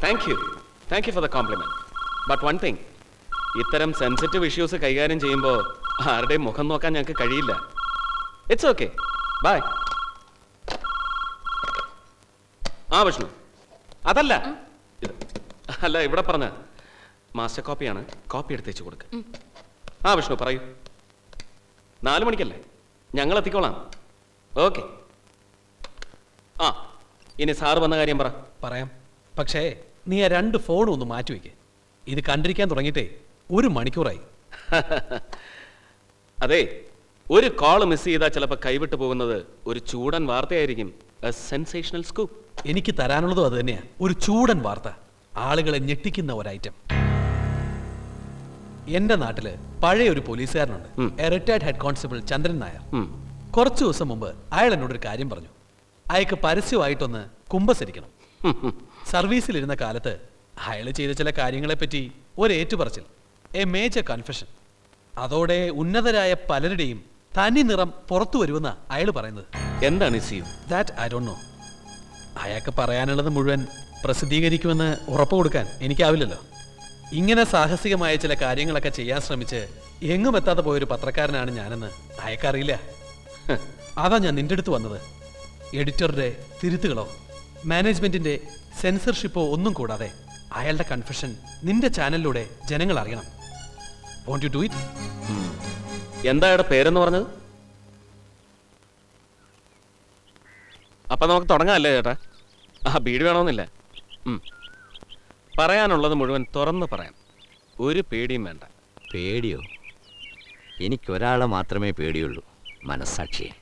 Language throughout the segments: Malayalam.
Thank you thank you for the compliment but one thing ഇത്തരം സെൻസിറ്റീവ് ഇഷ്യൂസ് കൈകാര്യം ചെയ്യുമ്പോൾ ആരുടെയും മുഖം നോക്കാൻ ഞങ്ങൾക്ക് കഴിയില്ല ഇറ്റ്സ് ഓക്കെ ബൈ ആ വിഷ്ണു അതല്ല ഇത് അല്ല ഇവിടെ പറഞ്ഞ മാസ്റ്റർ കോപ്പിയാണ് കോപ്പി എടുത്തേച്ച് കൊടുക്ക ആ വിഷ്ണു പറയൂ നാല് മണിക്കല്ലേ ഞങ്ങൾ എത്തിക്കോളാം ഓക്കെ ആ ഇനി സാറ് വന്ന കാര്യം പറ പറയാം പക്ഷേ നീ ആ രണ്ട് ഫോണും ഒന്ന് മാറ്റി വയ്ക്ക് ഇത് കണ്ടിരിക്കാൻ തുടങ്ങിയിട്ടേ ഒരു മണിക്കൂറായി അതെ ഒരു കോൾ മിസ് ചെയ്താൽ ചിലപ്പോൾ കൈവിട്ട് പോകുന്നത് ഒരു ചൂടൻ വാർത്തയായിരിക്കും സെൻസേഷണൽ സ്കൂപ്പ് എനിക്ക് തരാനുള്ളതും അത് തന്നെയാ ഒരു ചൂടൻ വാർത്ത ആളുകളെ ഞെട്ടിക്കുന്ന ഒരു ഐറ്റം എന്റെ നാട്ടില് പഴയ ഒരു പോലീസുകാരനുണ്ട് retired head constable Chandran Nair കുറച്ചു ദിവസം മുമ്പ് അയാൾ എന്നോട് ഒരു കാര്യം പറഞ്ഞു അയാൾക്ക് പരസ്യമായിട്ടൊന്ന് കുമ്പസരിക്കണം സർവീസിലിരുന്ന കാലത്ത് അയാൾ ചെയ്ത ചില കാര്യങ്ങളെപ്പറ്റി ഒരു ഏറ്റുപറച്ചിൽ എ മേജർ കൺഫെഷൻ അതോടെ ഉന്നതരായ പലരുടെയും തനി നിറം പുറത്തു വരുമെന്ന അയാൾ പറയുന്നത് എന്താണ് issue that I don't know അയാൾക്ക് പറയാനുള്ളത് മുഴുവൻ പ്രസിദ്ധീകരിക്കുമെന്ന് ഉറപ്പ് കൊടുക്കാൻ എനിക്കാവില്ലല്ലോ ഇങ്ങനെ സാഹസികമായ ചില കാര്യങ്ങളൊക്കെ ചെയ്യാൻ ശ്രമിച്ച് എങ്ങും എത്താതെ പോയൊരു പത്രക്കാരനാണ് ഞാനെന്ന് അയക്കറിയില്ല അതാ ഞാൻ നിന്റെ അടുത്ത് വന്നത് എഡിറ്ററുടെ തിരുത്തുകളോ മാനേജ്മെന്റിന്റെ സെൻസർഷിപ്പോ ഒന്നും കൂടാതെ അയാളുടെ കൺഫെഷൻ നിന്റെ ചാനലിലൂടെ ജനങ്ങൾ അറിയണം വോണ്ട് യു ഡു ഇറ്റ് എന്താ അയാളുടെ പേരെന്ന് പറഞ്ഞത് അപ്പൊ നമുക്ക് തുടങ്ങാമല്ലേ ചേട്ടാ ആ ബീഡ് വേണമെന്നില്ല ഉം. പറയാനുള്ളത് മുഴുവൻ തുറന്ന് പറയാം ഒരു പേടിയും വേണ്ട പേടിയോ എനിക്കൊരാളെ മാത്രമേ പേടിയുള്ളൂ മനസ്സാക്ഷിയെ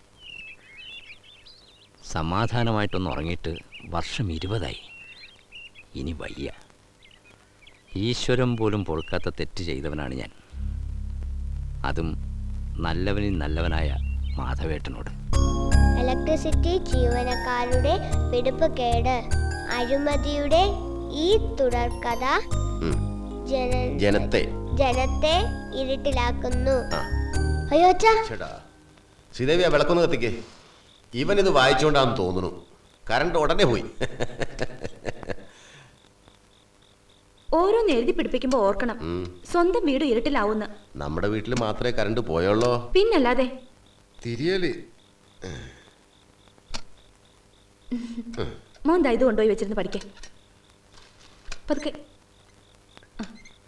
സമാധാനമായിട്ടൊന്ന് ഉറങ്ങിയിട്ട് വർഷം ഇരുപതായി ഇനി വയ്യ ഈശ്വരൻ പോലും പൊറുക്കാത്ത തെറ്റ് ചെയ്തവനാണ് ഞാൻ അതും നല്ലവനിൽ നല്ലവനായ മാധവേട്ടനോട് ഇലക്ട്രിസിറ്റി ജീവനക്കാരുടെ പിടിപ്പ് കേട് അഴിമതിയുടെ ഈ തുടർക്കഥ ഉം. ജന- ജനത്തെ ജനത്തെ ഇരുട്ടിലാക്കുന്നു ആ. അയ്യോ അച്ഛാ ചേട്ടാ ശ്രീദേവി ആ വിളക്കൊന്ന് കത്തിക്കേ ഇവൻ ഇത് വായിച്ചുകൊണ്ടാന്ന് തോന്നുന്നു കറണ്ട് ഉടനെ പോയി ഓരോന്ന് എഴുതി പിടിപ്പിക്കുമ്പോ ഓർക്കണം ഉം. സ്വന്തം വീട് ഇരുട്ടിലാവുന്ന് നമ്മുടെ വീട്ടിൽ മാത്രമേ കറണ്ട് പോയുള്ളോ പിന്നല്ലാതെ തിരിയല് മോൻ ദാ ഇത് കൊണ്ടുപോയി വെച്ചിരുന്ന് പഠിക്കേ പതുക്കെ ആ.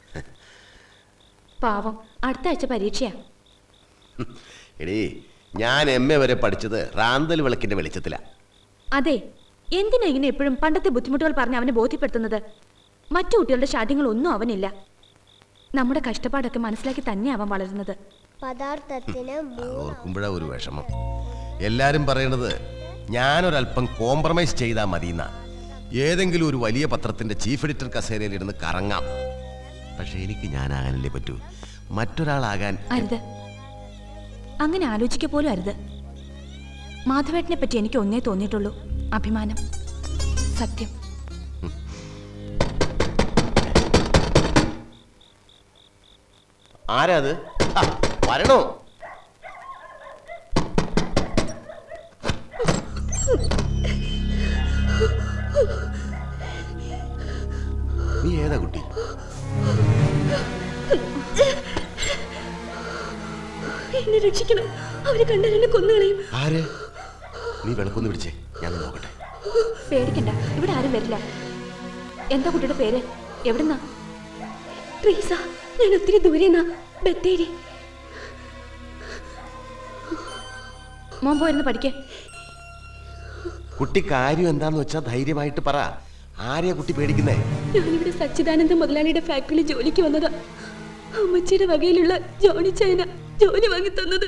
പാവം അടുത്ത ആഴ്ച പരീക്ഷയാ എടീ ഞാൻ എം എ വരെ പഠിച്ചത് റാന്തൽ വിളക്കിന്റെ വെളിച്ചത്തിലാ അതെ എന്തിനാ ഇങ്ങനെ എപ്പോഴും പണ്ടത്തെ ബുദ്ധിമുട്ടുകൾ പറഞ്ഞ് അവനെ ബോധ്യപ്പെടുത്തുന്നത് മറ്റു കുട്ടികളുടെ ശാഠ്യങ്ങളൊന്നും അവനില്ല നമ്മുടെ കഷ്ടപ്പാടൊക്കെ മനസ്സിലാക്കി തന്നെ അവൻ വളരുന്നത് പദാർത്ഥത്തിന് അത് ഓർക്കുമ്പോഴാ ഒരു വിഷമം എല്ലാരും പറയണത് ഞാനൊരല്പം കോംപ്രമൈസ് ചെയ്താൽ മതിയെന്നാ ഏതെങ്കിലും ഒരു വലിയ പത്രത്തിന്റെ ചീഫ് എഡിറ്റർ കസേരയിൽ ഇരുന്ന് കറങ്ങാം പക്ഷെ എനിക്ക് ഞാനാകാനല്ലേ പറ്റൂ മറ്റൊരാളാകാൻ അരുത് അങ്ങനെ ആലോചിക്ക പോലും അരുത് മാധവേട്ടനെ പറ്റി എനിക്ക് ഒന്നേ തോന്നിയിട്ടുള്ളൂ അഭിമാനം സത്യം ആരാ അത് ആ, വരണോ നീ ഏതാ കുട്ടി എന്നെ രക്ഷിക്കണം അവര് കണ്ടാൽ എന്നെ കൊന്നുകളയും ആര് നീ വിളക്കൊന്ന് പിടിച്ചേ ഞാൻ നോക്കട്ടെ പേടിക്കണ്ട ഇവിടെ ആരും വരില്ല എന്താ കുട്ടിയുടെ പേര് എവിടുന്നാ ട്രീസ ഞാൻ ഒത്തിരി ദൂരെന്നാ ബത്തേരി മോൻ പോയിരുന്നു പഠിക്കേ കുട്ടി കാര്യം എന്താന്ന് വെച്ചാ ധൈര്യമായിട്ട് പറ ആരെയാ കുട്ടി പേടിക്കുന്നേ ഞാനിവിടെ സച്ചിദാനന്ദ മുതലാളിയുടെ ഫാക്ടറിയിൽ ജോലിക്ക് വന്നതാ അമ്മച്ചിയുടെ വകയിലുള്ള ജോണി ചൈന ജോലി വാങ്ങി തന്നത്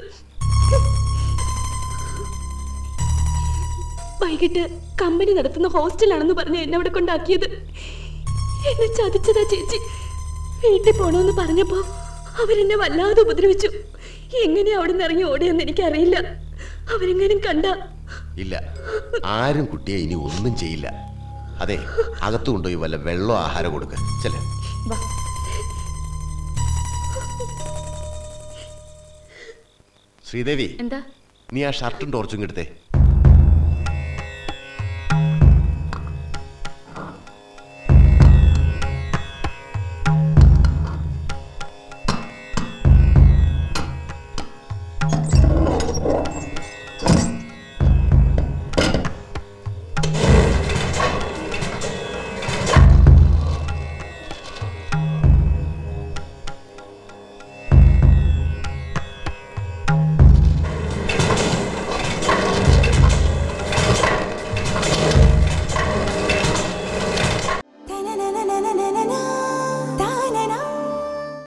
വൈകിട്ട് കമ്പനി നടത്തുന്ന ഹോസ്റ്റലാണെന്ന് പറഞ്ഞ് എന്നെ അവിടെ കൊണ്ടാക്കിയത് എന്നെ ചതിച്ചതാ ചേച്ചി വീട്ടിൽ പോണോന്ന് പറഞ്ഞപ്പോ അവരെന്നെ വല്ലാതെ ഉപദ്രവിച്ചു എങ്ങനെയാ അവിടെ നിന്ന് ഇറങ്ങി ഓടിയെന്ന് എനിക്കറിയില്ല അവരെങ്ങനും കണ്ട ഇല്ല ആരും കുട്ടിയെ ഇനി ഒന്നും ചെയ്യില്ല അതെ അകത്തു കൊണ്ടുപോയി വല്ല വെള്ളമോ ആഹാരം കൊടുക്ക ചെല്ലേ വാ ശ്രീദേവി എന്താ നീ ആ ഷർട്ടും ടോർച്ചും എടുത്തേ